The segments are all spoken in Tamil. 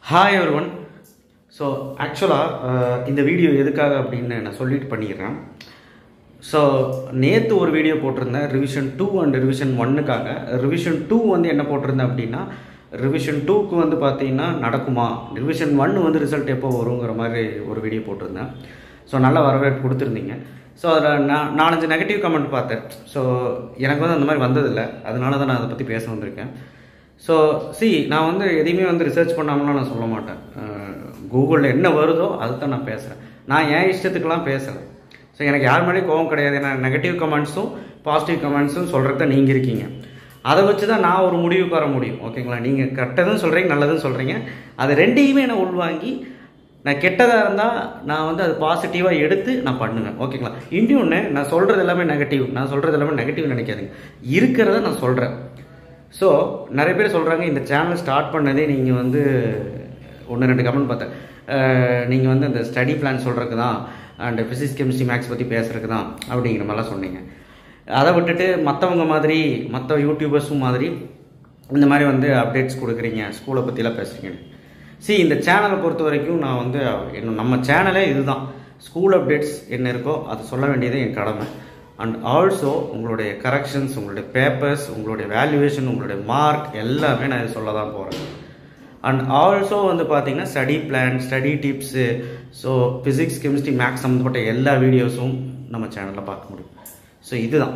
ஹாய் ஒருவன் ஸோ ஆக்சுவலாக இந்த வீடியோ எதுக்காக அப்படின்னு நான் சொல்லிட்டு பண்ணிடுறேன் ஸோ நேற்று ஒரு வீடியோ போட்டிருந்தேன் ரிவிஷன் டூ அண்ட் ரிவிஷன் ஒன்னுக்காக ரிவிஷன் டூ வந்து என்ன போட்டிருந்தேன் அப்படின்னா ரிவிஷன் டூக்கு வந்து பார்த்தீங்கன்னா நடக்குமா ரிவிஷன் ஒன் வந்து ரிசல்ட் எப்போ வருங்கிற மாதிரி ஒரு வீடியோ போட்டிருந்தேன் ஸோ நல்ல வரவேற்பு கொடுத்துருந்தீங்க ஸோ அதில் நான் நாலஞ்சு நெகட்டிவ் கமெண்ட் பார்த்தேன் ஸோ எனக்கு வந்து அந்த மாதிரி வந்ததில்லை அதனால தான் நான் அதை பற்றி பேச வந்திருக்கேன் ஸோ சி நான் வந்து எதையுமே வந்து ரிசர்ச் பண்ணாமலாம் நான் சொல்ல மாட்டேன் கூகுளில் என்ன வருதோ அதுதான் நான் பேசுகிறேன் நான் என் இஷ்டத்துக்கெல்லாம் பேசலை ஸோ எனக்கு யார் மேலேயும் கோவம் கிடையாது ஏன்னா நெகட்டிவ் கமெண்ட்ஸும் பாசிட்டிவ் கமெண்ட்ஸும் சொல்கிறது தான் நீங்கள் இருக்கீங்க அதை வச்சு தான் நான் ஒரு முடிவுக்கு வர முடியும் ஓகேங்களா நீங்கள் கெட்டதும் சொல்கிறீங்க நல்லதும் சொல்கிறீங்க அது ரெண்டையுமே நான் உள்வாங்கி நான் கெட்டதாக இருந்தால் நான் வந்து அது பாசிட்டிவாக எடுத்து நான் பண்ணுவேன் ஓகேங்களா இன்னொன்று நான் சொல்கிறது எல்லாமே நெகட்டிவ் நான் சொல்கிறது எல்லாமே நெகட்டிவ் நினைக்காதீங்க இருக்கிறத நான் சொல்கிறேன் ஸோ நிறைய பேர் சொல்கிறாங்க இந்த சேனல் ஸ்டார்ட் பண்ணதே நீங்கள் வந்து ஒன்று ரெண்டு கமெண்ட் பார்த்தேன் நீங்கள் வந்து அந்த ஸ்டடி பிளான் சொல்கிறதுக்கு தான் அண்ட் ஃபிசிக்ஸ் கெமிஸ்ட்ரி மேக்ஸ் பற்றி பேசுகிறதுக்கு தான் அப்படிங்கிற மாதிரிலாம் சொன்னீங்க அதை விட்டுட்டு மற்றவங்க மாதிரி மற்ற யூடியூபர்ஸும் மாதிரி இந்த மாதிரி வந்து அப்டேட்ஸ் கொடுக்குறீங்க ஸ்கூலை பற்றிலாம் பேசுகிறீங்க சி இந்த சேனலை பொறுத்த வரைக்கும் நான் வந்து என்ன நம்ம சேனலே இதுதான் ஸ்கூல் அப்டேட்ஸ் என்ன இருக்கோ அது சொல்ல வேண்டியது என் கடமை அண்ட் ஆல்சோ உங்களுடைய கரெக்ஷன்ஸ் உங்களுடைய பேப்பர்ஸ் உங்களுடைய வேல்யூவேஷன் உங்களுடைய மார்க் எல்லாமே நான் இது சொல்ல தான் போகிறேன் அண்ட் ஆல்சோ வந்து பார்த்தீங்கன்னா study plan study tips so physics chemistry maths சம்மந்தப்பட்ட எல்லா வீடியோஸும் நம்ம சேனலில் பார்க்க முடியும் ஸோ இதுதான்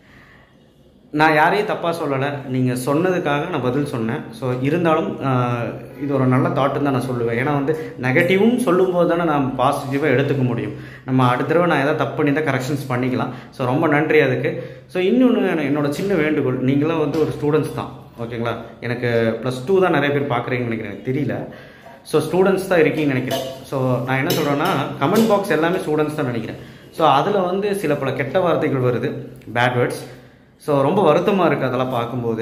நான் யாரையும் தப்பாக சொல்லலை நீங்கள் சொன்னதுக்காக நான் பதில் சொன்னேன் ஸோ இருந்தாலும் இது ஒரு நல்ல தாட்டுன்னு தான் நான் சொல்லுவேன் ஏன்னா வந்து நெகட்டிவும் சொல்லும்போது தானே நான் பாசிட்டிவாக எடுத்துக்க முடியும் நம்ம அடுத்த தடவை நான் எதாவது தப்பு பண்ணி தான் கரெக்ஷன்ஸ் பண்ணிக்கலாம் ஸோ ரொம்ப நன்றி அதுக்கு ஸோ இன்னொன்று என்னோட சின்ன வேண்டுகோள் நீங்களாம் வந்து ஒரு ஸ்டூடெண்ட்ஸ் தான் ஓகேங்களா எனக்கு ப்ளஸ் டூ தான் நிறைய பேர் பார்க்குறீங்கன்னு நினைக்கிறேன் எனக்கு தெரியல ஸோ ஸ்டூடெண்ட்ஸ் தான் இருக்கீங்கன்னு நினைக்கிறேன் ஸோ நான் என்ன சொல்கிறேன்னா கமெண்ட் பாக்ஸ் எல்லாமே ஸ்டூடெண்ட்ஸ் தான் நினைக்கிறேன் ஸோ அதில் வந்து சில பல கெட்ட வார்த்தைகள் வருது பேட் வேர்ட்ஸ் ஸோ ரொம்ப வருத்தமாக இருக்குது அதெல்லாம் பார்க்கும்போது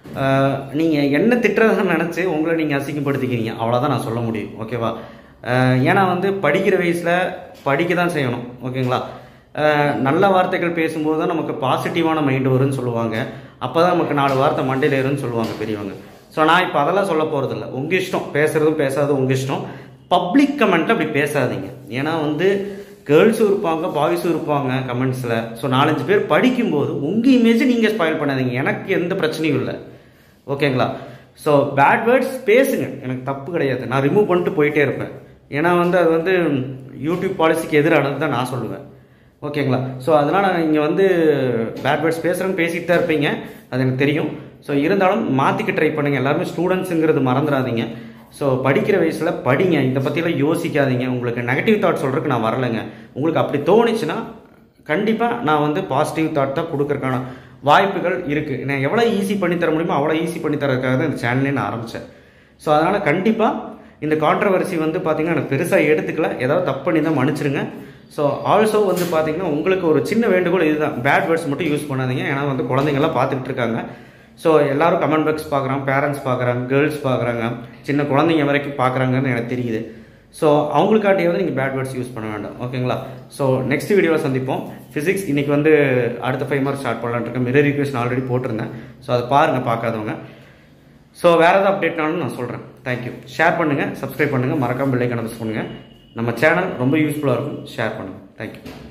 நீங்கள் என்ன திட்டுறதை நினச்சி உங்களை நீங்கள் அசிங்கப்படுத்திக்கிறீங்க அவ்வளோதான் நான் சொல்ல முடியும் ஓகேவா ஏன்னா வந்து படிக்கிற வயசில் படிக்க தான் செய்யணும் ஓகேங்களா நல்ல வார்த்தைகள் பேசும்போது தான் நமக்கு பாசிட்டிவான மைண்டு வரும்னு சொல்லுவாங்க அப்போ தான் நமக்கு நாலு வார்த்தை மண்டையில் ஏறும்னு சொல்லுவாங்க பெரியவங்க ஸோ நான் இப்போ அதெல்லாம் சொல்ல போகிறதில்ல உங்கள் இஷ்டம் பேசுகிறதும் பேசாததும் உங்கள் இஷ்டம் பப்ளிக் கமெண்ட்டை அப்படி பேசாதீங்க ஏன்னா வந்து கேர்ள்ஸும் இருப்பாங்க பாய்ஸும் இருப்பாங்க கமெண்ட்ஸில் ஸோ நாலஞ்சு பேர் படிக்கும்போது உங்கள் இமேஜை நீங்கள் ஸ்பாயில் பண்ணாதீங்க எனக்கு எந்த பிரச்சனையும் இல்லை ஓகேங்களா ஸோ பேட் வேர்ட்ஸ் பேசுங்க எனக்கு தப்பு கிடையாது நான் ரிமூவ் பண்ணிட்டு போயிட்டே இருப்பேன் ஏன்னா வந்து அது வந்து யூடியூப் பாலிசிக்கு எதிரானது தான் நான் சொல்லுவேன் ஓகேங்களா ஸோ அதனால் நீங்கள் வந்து பேட் வேர்ட்ஸ் பேசுகிறேன்னு பேசிட்டு தான் இருப்பீங்க அது எனக்கு தெரியும் ஸோ இருந்தாலும் மாற்றிக்க ட்ரை பண்ணுங்கள் எல்லாருமே ஸ்டூடெண்ட்ஸுங்கிறது மறந்துடாதீங்க ஸோ படிக்கிற வயசில் படிங்க இதை பற்றிலாம் யோசிக்காதீங்க உங்களுக்கு நெகட்டிவ் தாட் சொல்கிறதுக்கு நான் வரலைங்க உங்களுக்கு அப்படி தோணுச்சுன்னா கண்டிப்பாக நான் வந்து பாசிட்டிவ் தாட் தான் கொடுக்குறக்கான வாய்ப்புகள் இருக்குது நான் எவ்வளோ ஈஸி பண்ணி தர முடியுமோ அவ்வளோ ஈஸி பண்ணி தரதுக்காக தான் இந்த சேனலே நான் ஆரம்பித்தேன் ஸோ அதனால் கண்டிப்பாக இந்த கான்ட்ரவர்சி வந்து பார்த்திங்கன்னா எனக்கு பெருசாக எடுத்துக்கல ஏதாவது தப்பு பண்ணி தான் மன்னிச்சிருங்க ஸோ ஆல்சோ வந்து பார்த்திங்கன்னா உங்களுக்கு ஒரு சின்ன வேண்டுகோள் இதுதான் பேட் வேர்ட்ஸ் மட்டும் யூஸ் பண்ணாதீங்க ஏன்னா வந்து குழந்தைங்கள்லாம் பார்த்துக்கிட்டு இருக்காங்க ஸோ எல்லோரும் கமெண்ட் பாக்ஸ் பார்க்குறாங்க பேரண்ட்ஸ் பார்க்குறாங்க கேர்ள்ஸ் பார்க்குறாங்க சின்ன குழந்தைங்க வரைக்கும் பார்க்குறாங்கன்னு எனக்கு தெரியுது ஸோ அவங்களுக்காட்டியாவது நீங்கள் பேட் வேர்ட்ஸ் யூஸ் பண்ண வேண்டாம் ஓகேங்களா ஸோ நெக்ஸ்ட் வீடியோவில் சந்திப்போம் ஃபிசிக்ஸ் இன்றைக்கி வந்து அடுத்த ஃபைவ் மார்க் ஸ்டார்ட் பண்ணலான்னு இருக்கேன் மிரர் ரிக்வெஸ்ட் ஆல்ரெடி போட்டிருந்தேன் ஸோ அதை பாருங்கள் பார்க்காதவங்க ஸோ வேறு ஏதாவது அப்டேட்னாலும் நான் சொல்கிறேன் தேங்க்யூ ஷேர் பண்ணுங்கள் சப்ஸ்கிரைப் பண்ணுங்கள் மறக்காமல் பில்லைக்கான ப்ரெஸ் பண்ணுங்கள் நம்ம சேனல் ரொம்ப யூஸ்ஃபுல்லாக இருக்கும் ஷேர் பண்ணுங்கள் தேங்க்யூ